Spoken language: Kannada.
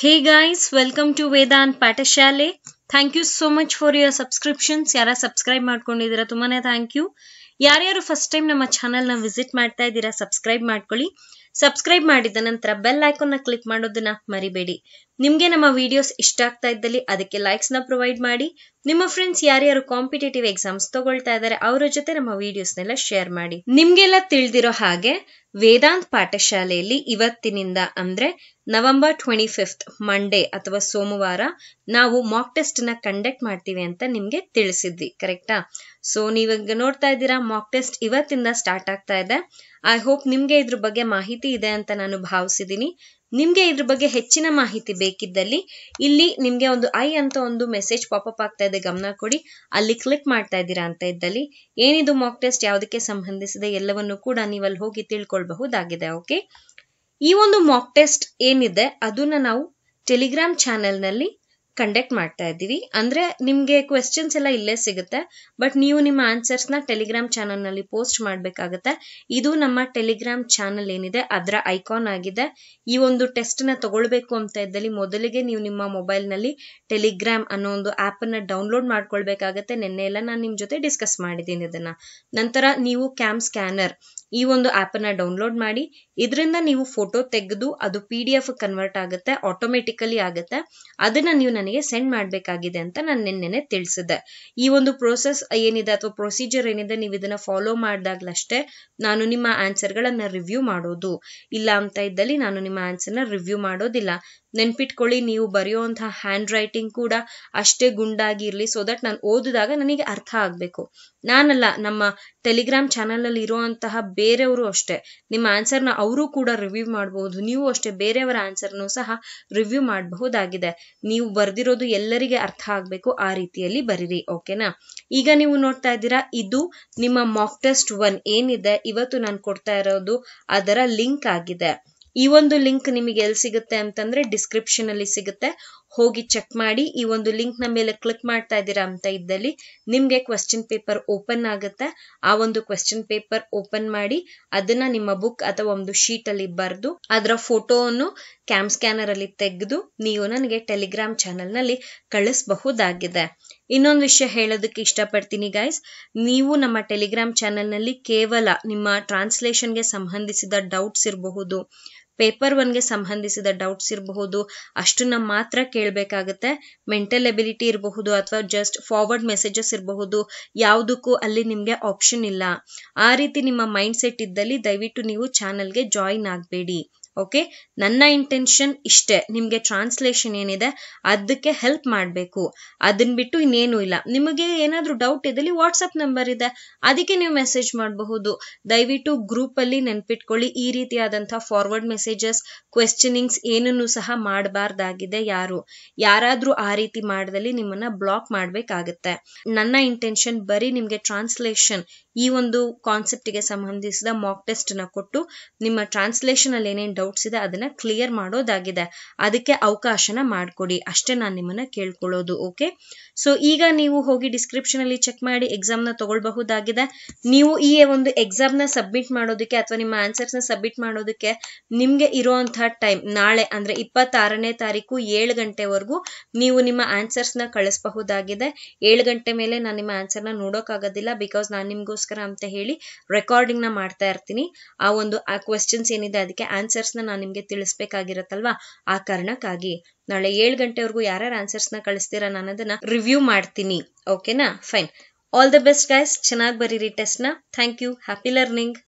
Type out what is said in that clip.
Hey guys, welcome to Vedant ಪಾಠಶಾಲೆ thank you so much for your subscriptions ಯಾರ ಸಬ್ಸ್ಕ್ರೈಬ್ ಮಾಡ್ಕೊಂಡಿದ್ದೀರಾ ತುಂಬಾನೇ ಥ್ಯಾಂಕ್ ಯು ಯಾರ್ಯಾರು ಫಸ್ಟ್ ಟೈಮ್ ನಮ್ಮ ಚಾನಲ್ನ ವಿಸಿಟ್ ಮಾಡ್ತಾ ಇದ್ದೀರಾ ಸಬ್ಸ್ಕ್ರೈಬ್ ಮಾಡ್ಕೊಳ್ಳಿ ಸಬ್ಸ್ಕ್ರೈಬ್ ಮಾಡಿದ ನಂತರ ಬೆಲ್ ಐಕಾನ್ನ ಕ್ಲಿಕ್ ಮಾಡೋದನ್ನ ಮರಿಬೇಡಿ ನಿಮ್ಗೆ ನಮ್ಮ ವಿಡಿಯೋಸ್ ಇಷ್ಟ ಆಗ್ತಾ ಇದ್ದಲ್ಲಿ ಅದಕ್ಕೆ ಲೈಕ್ಸ್ ನ ಪ್ರೊವೈಡ್ ಮಾಡಿ ನಿಮ್ಮ ಫ್ರೆಂಡ್ಸ್ ಯಾರ್ಯಾರು ಕಾಂಪಿಟೇಟಿವ್ ಎಕ್ಸಾಮ್ಸ್ ತಗೊಳ್ತಾ ಇದ್ದಾರೆ ಅವರ ಜೊತೆ ನಮ್ಮ ವಿಡಿಯೋಸ್ನೆಲ್ಲ ಶೇರ್ ಮಾಡಿ ನಿಮ್ಗೆಲ್ಲ ತಿಳಿದಿರೋ ಹಾಗೆ ವೇದಾಂತ್ ಪಾಠಶಾಲೆಯಲ್ಲಿ ಇವತ್ತಿನಿಂದ ಅಂದ್ರೆ ನವೆಂಬರ್ ಟ್ವೆಂಟಿ ಫಿಫ್ತ್ ಮಂಡೇ ಅಥವಾ ಸೋಮವಾರ ನಾವು ಮಾಕ್ ಟೆಸ್ಟ್ ನ ಕಂಡಕ್ಟ್ ಮಾಡ್ತೀವಿ ಅಂತ ನಿಮ್ಗೆ ತಿಳಿಸಿದ್ವಿ ಕರೆಕ್ಟಾ ಸೊ ನೀವಾಗ ನೋಡ್ತಾ ಇದ್ದೀರಾ ಮಾಕ್ ಟೆಸ್ಟ್ ಇವತ್ತಿಂದ ಸ್ಟಾರ್ಟ್ ಆಗ್ತಾ ಇದೆ ಐ ಹೋಪ್ ನಿಮ್ಗೆ ಇದ್ರ ಬಗ್ಗೆ ಮಾಹಿತಿ ಇದೆ ಅಂತ ನಾನು ಭಾವಿಸಿದೀನಿ ನಿಮ್ಗೆ ಇದ್ರ ಬಗ್ಗೆ ಹೆಚ್ಚಿನ ಮಾಹಿತಿ ಬೇಕಿದ್ದಲ್ಲಿ ಇಲ್ಲಿ ನಿಮ್ಗೆ ಒಂದು ಐ ಅಂತ ಒಂದು ಮೆಸೇಜ್ ಪಾಪಪ್ ಆಗ್ತಾ ಇದೆ ಗಮನ ಕೊಡಿ ಅಲ್ಲಿ ಕ್ಲಿಕ್ ಮಾಡ್ತಾ ಇದ್ದೀರಾ ಅಂತ ಇದ್ದಲ್ಲಿ ಏನಿದು ಮಾಕ್ ಟೆಸ್ಟ್ ಯಾವುದಕ್ಕೆ ಸಂಬಂಧಿಸಿದೆ ಎಲ್ಲವನ್ನು ಕೂಡ ನೀವು ಅಲ್ಲಿ ಹೋಗಿ ತಿಳ್ಕೊಳ್ಬಹುದಾಗಿದೆ ಓಕೆ ಈ ಒಂದು ಮಾಕ್ ಟೆಸ್ಟ್ ಏನಿದೆ ಅದನ್ನ ನಾವು ಟೆಲಿಗ್ರಾಮ್ ಚಾನೆಲ್ನಲ್ಲಿ ಕಂಡಕ್ಟ್ ಮಾಡ್ತಾ ಇದ್ದೀವಿ ಅಂದ್ರೆ ನಿಮ್ಗೆ ಕ್ವೆಶ್ಚನ್ಸ್ ಎಲ್ಲ ಇಲ್ಲೇ ಸಿಗುತ್ತೆ ಬಟ್ ನೀವು ನಿಮ್ಮ ಆನ್ಸರ್ಸ್ ನ ಟೆಲಿಗ್ರಾಮ್ ಚಾನಲ್ ನಲ್ಲಿ ಪೋಸ್ಟ್ ಮಾಡ್ಬೇಕಾಗತ್ತೆ ಇದು ನಮ್ಮ ಟೆಲಿಗ್ರಾಮ್ ಚಾನಲ್ ಏನಿದೆ ಅದರ ಐಕಾನ್ ಆಗಿದೆ ಈ ಒಂದು ಟೆಸ್ಟ್ ನ ತಗೊಳ್ಬೇಕು ಅಂತ ಇದ್ದಲ್ಲಿ ಮೊದಲಿಗೆ ನೀವು ನಿಮ್ಮ ಮೊಬೈಲ್ ನಲ್ಲಿ ಟೆಲಿಗ್ರಾಮ್ ಅನ್ನೋ ಒಂದು ಆಪ್ ಅನ್ನ ಡೌನ್ಲೋಡ್ ಮಾಡ್ಕೊಳ್ಬೇಕಾಗತ್ತೆ ನಿನ್ನೆ ಎಲ್ಲ ನಾನು ನಿಮ್ ಜೊತೆ ಡಿಸ್ಕಸ್ ಮಾಡಿದ್ದೀನಿ ಇದನ್ನ ನಂತರ ನೀವು ಕ್ಯಾಮ್ ಸ್ಕ್ಯಾನರ್ ಈ ಒಂದು ಆಪ್ ಅನ್ನ ಡೌನ್ಲೋಡ್ ಮಾಡಿ ಇದರಿಂದ ನೀವು ಫೋಟೋ ತೆಗೆದು ಅದು ಪಿ ಡಿ ಎಫ್ ಕನ್ವರ್ಟ್ ಆಗುತ್ತೆ ಆಟೋಮೆಟಿಕಲಿ ಆಗುತ್ತೆ ಅದನ್ನ ನೀವು ನನಗೆ ಸೆಂಡ್ ಮಾಡಬೇಕಾಗಿದೆ ಅಂತ ನಾನು ನಿನ್ನೆನೆ ತಿಳಿಸಿದೆ ಈ ಒಂದು ಪ್ರೋಸೆಸ್ ಏನಿದೆ ಅಥವಾ ಪ್ರೊಸೀಜರ್ ಏನಿದೆ ನೀವು ಇದನ್ನ ಫಾಲೋ ಮಾಡಿದಾಗ್ಲಷ್ಟೇ ನಾನು ನಿಮ್ಮ ಆನ್ಸರ್ಗಳನ್ನ ರಿವ್ಯೂ ಮಾಡೋದು ಇಲ್ಲ ಅಂತ ಇದ್ದಲ್ಲಿ ನಾನು ನಿಮ್ಮ ಆನ್ಸರ್ನ ರಿವ್ಯೂ ಮಾಡೋದಿಲ್ಲ ನೆನ್ಪಿಟ್ಕೊಳ್ಳಿ ನೀವು ಬರೆಯುವಂತಹ ಹ್ಯಾಂಡ್ ರೈಟಿಂಗ್ ಕೂಡ ಅಷ್ಟೇ ಗುಂಡಾಗಿ ಇರಲಿ ಸೊ ದಟ್ ನಾನು ಓದಿದಾಗ ನನಗೆ ಅರ್ಥ ಆಗಬೇಕು ನಾನಲ್ಲ ನಮ್ಮ ಟೆಲಿಗ್ರಾಮ್ ಚಾನಲ್ ಅಲ್ಲಿ ಇರುವಂತಹ ಬೇರೆಯವರು ಅಷ್ಟೇ ನಿಮ್ಮ ಆನ್ಸರ್ನ ಅವರು ಕೂಡ ರಿವ್ಯೂ ಮಾಡಬಹುದು ನೀವು ಅಷ್ಟೇ ಬೇರೆಯವರ ಆನ್ಸರ್ನು ಸಹ ರಿವ್ಯೂ ಮಾಡಬಹುದಾಗಿದೆ ನೀವು ಬರ್ದಿರೋದು ಎಲ್ಲರಿಗೆ ಅರ್ಥ ಆಗಬೇಕು ಆ ರೀತಿಯಲ್ಲಿ ಬರೀರಿ ಓಕೆನಾ ಈಗ ನೀವು ನೋಡ್ತಾ ಇದ್ದೀರಾ ಇದು ನಿಮ್ಮ ಮಾಕ್ ಟೆಸ್ಟ್ ಒನ್ ಏನಿದೆ ಇವತ್ತು ನಾನು ಕೊಡ್ತಾ ಇರೋದು ಅದರ ಲಿಂಕ್ ಆಗಿದೆ ಈ ಒಂದು ಲಿಂಕ್ ನಿಮಗೆ ಎಲ್ಲಿ ಸಿಗುತ್ತೆ ಅಂತಂದ್ರೆ ಡಿಸ್ಕ್ರಿಪ್ಷನ್ ಅಲ್ಲಿ ಸಿಗುತ್ತೆ ಹೋಗಿ ಚೆಕ್ ಮಾಡಿ ಈ ಒಂದು ಲಿಂಕ್ ನ ಮೇಲೆ ಕ್ಲಿಕ್ ಮಾಡ್ತಾ ಇದ್ದೀರಾ ಅಂತ ಇದ್ದಲ್ಲಿ ನಿಮ್ಗೆ ಕ್ವೆಶ್ಚನ್ ಪೇಪರ್ ಓಪನ್ ಆಗುತ್ತೆ ಆ ಒಂದು ಕ್ವೆಶ್ಚನ್ ಪೇಪರ್ ಓಪನ್ ಮಾಡಿ ಅದನ್ನ ನಿಮ್ಮ ಬುಕ್ ಅಥವಾ ಒಂದು ಶೀಟ್ ಅಲ್ಲಿ ಬರೆದು ಅದರ ಫೋಟೋವನ್ನು ಕ್ಯಾಮ್ ಸ್ಕ್ಯಾನರ್ ಅಲ್ಲಿ ತೆಗೆದು ನೀವು ನನಗೆ ಟೆಲಿಗ್ರಾಮ್ ಚಾನೆಲ್ ನಲ್ಲಿ ಕಳಿಸಬಹುದಾಗಿದೆ ಇನ್ನೊಂದು ವಿಷಯ ಹೇಳೋದಕ್ಕೆ ಇಷ್ಟಪಡ್ತೀನಿ ಗೈಸ್ ನೀವು ನಮ್ಮ ಟೆಲಿಗ್ರಾಮ್ ಚಾನೆಲ್ ನಲ್ಲಿ ಕೇವಲ ನಿಮ್ಮ ಟ್ರಾನ್ಸ್ಲೇಷನ್ಗೆ ಸಂಬಂಧಿಸಿದ ಡೌಟ್ಸ್ ಇರಬಹುದು ಪೇಪರ್ ಒನ್ಗೆ ಸಂಬಂಧಿಸಿದ ಡೌಟ್ಸ್ ಇರಬಹುದು ಅಷ್ಟನ್ನ ಮಾತ್ರ ಕೇಳಬೇಕಾಗುತ್ತೆ ಮೆಂಟಲ್ ಎಬಿಲಿಟಿ ಇರಬಹುದು ಅಥವಾ ಜಸ್ಟ್ ಫಾರ್ವರ್ಡ್ ಮೆಸೇಜಸ್ ಇರಬಹುದು ಯಾವುದಕ್ಕೂ ಅಲ್ಲಿ ನಿಮ್ಗೆ ಆಪ್ಷನ್ ಇಲ್ಲ ಆ ರೀತಿ ನಿಮ್ಮ ಮೈಂಡ್ ಸೆಟ್ ಇದ್ದಲ್ಲಿ ದಯವಿಟ್ಟು ನೀವು ಚಾನಲ್ಗೆ ಜಾಯಿನ್ ಆಗಬೇಡಿ ಓಕೆ ನನ್ನ ಇಂಟೆನ್ಷನ್ ಇಷ್ಟೇ ನಿಮ್ಗೆ ಟ್ರಾನ್ಸ್ಲೇಷನ್ ಏನಿದೆ ಅದಕ್ಕೆ ಹೆಲ್ಪ್ ಮಾಡಬೇಕು ಅದನ್ನ ಬಿಟ್ಟು ಇನ್ನೇನು ಇಲ್ಲ ನಿಮಗೆ ಏನಾದ್ರೂ ಡೌಟ್ ಇದ್ದಲ್ಲಿ ವಾಟ್ಸಪ್ ನಂಬರ್ ಇದೆ ಅದಕ್ಕೆ ನೀವು ಮೆಸೇಜ್ ಮಾಡಬಹುದು ದಯವಿಟ್ಟು ಗ್ರೂಪ್ ಅಲ್ಲಿ ನೆನ್ಪಿಟ್ಕೊಳ್ಳಿ ಈ ರೀತಿಯಾದಂತಹ ಫಾರ್ವರ್ಡ್ ಮೆಸೇಜಸ್ ಕ್ವೆಶ್ಚನಿಂಗ್ಸ್ ಏನನ್ನು ಸಹ ಮಾಡಬಾರ್ದಾಗಿದೆ ಯಾರು ಯಾರಾದ್ರೂ ಆ ರೀತಿ ಮಾಡದಲ್ಲಿ ನಿಮ್ಮನ್ನ ಬ್ಲಾಕ್ ಮಾಡ್ಬೇಕಾಗತ್ತೆ ನನ್ನ ಇಂಟೆನ್ಷನ್ ಬರೀ ನಿಮ್ಗೆ ಟ್ರಾನ್ಸ್ಲೇಷನ್ ಈ ಒಂದು ಕಾನ್ಸೆಪ್ಟ್ ಗೆ ಸಂಬಂಧಿಸಿದ ಮಾಕ್ ಟೆಸ್ಟ್ ನ ಕೊಟ್ಟು ನಿಮ್ಮ ಟ್ರಾನ್ಸ್ಲೇಷನ್ ಅಲ್ಲಿ ಏನೇನ್ ಡೌಟ್ಸ್ ಇದೆ ಅದನ್ನ ಕ್ಲಿಯರ್ ಮಾಡೋದಾಗಿದೆ ಅದಕ್ಕೆ ಅವಕಾಶನ ಮಾಡ್ಕೊಡಿ ಅಷ್ಟೇ ನಾನು ನಿಮ್ಮನ್ನ ಕೇಳ್ಕೊಳ್ಳೋದು ಓಕೆ ಸೊ ಈಗ ನೀವು ಹೋಗಿ ಡಿಸ್ಕ್ರಿಪ್ಷನ್ ಅಲ್ಲಿ ಚೆಕ್ ಮಾಡಿ ಎಕ್ಸಾಮ್ ನ ತಗೊಳ್ಬಹುದಾಗಿದೆ ನೀವು ಈ ಒಂದು ಎಕ್ಸಾಮ್ ನ ಸಬ್ಮಿಟ್ ಮಾಡೋದಕ್ಕೆ ಅಥವಾ ನಿಮ್ಮ ಆನ್ಸರ್ಸ್ ನ ಸಬ್ಮಿಟ್ ಮಾಡೋದಕ್ಕೆ ನಿಮ್ಗೆ ಇರುವಂತಹ ಟೈಮ್ ನಾಳೆ ಅಂದ್ರೆ ಇಪ್ಪತ್ತಾರನೇ ತಾರೀಕು ಏಳು ಗಂಟೆವರೆಗೂ ನೀವು ನಿಮ್ಮ ಆನ್ಸರ್ಸ್ ನ ಕಳಿಸಬಹುದಾಗಿದೆ ಏಳು ಗಂಟೆ ಮೇಲೆ ನಾನು ನಿಮ್ಮ ಆನ್ಸರ್ ನ ನೋಡೋಕ್ಕಾಗೋದಿಲ್ಲ ಬಿಕಾಸ್ ನಾನು ನಿಮ್ಗೋಸ್ಕರ ಅಂತ ಹೇಳಿ ರೆಕಾರ್ಡಿಂಗ್ ನ ಮಾಡ್ತಾ ಇರ್ತೀನಿ ಆ ಒಂದು ಆ ಕ್ವೆಶ್ಚನ್ಸ್ ಏನಿದೆ ಅದಕ್ಕೆ ಆನ್ಸರ್ಸ್ ನ ನಾನು ನಿಮ್ಗೆ ತಿಳಿಸ್ಬೇಕಾಗಿರತ್ತಲ್ವಾ ಆ ಕಾರಣಕ್ಕಾಗಿ ನಾಳೆ ಏಳು ಗಂಟೆವರೆಗೂ ಯಾರ್ಯಾರು ಆನ್ಸರ್ಸ್ ನ ಕಳಿಸ್ತೀರಾ ನಾನು ಅದನ್ನ ರಿವ್ಯೂ ಮಾಡ್ತೀನಿ ಓಕೆನಾ fine all the best guys ಚೆನ್ನಾಗಿ ಬರೀರಿ ಟೆಸ್ಟ್ ನ ಥ್ಯಾಂಕ್ ಯು ಹ್ಯಾಪಿ ಲರ್ನಿಂಗ್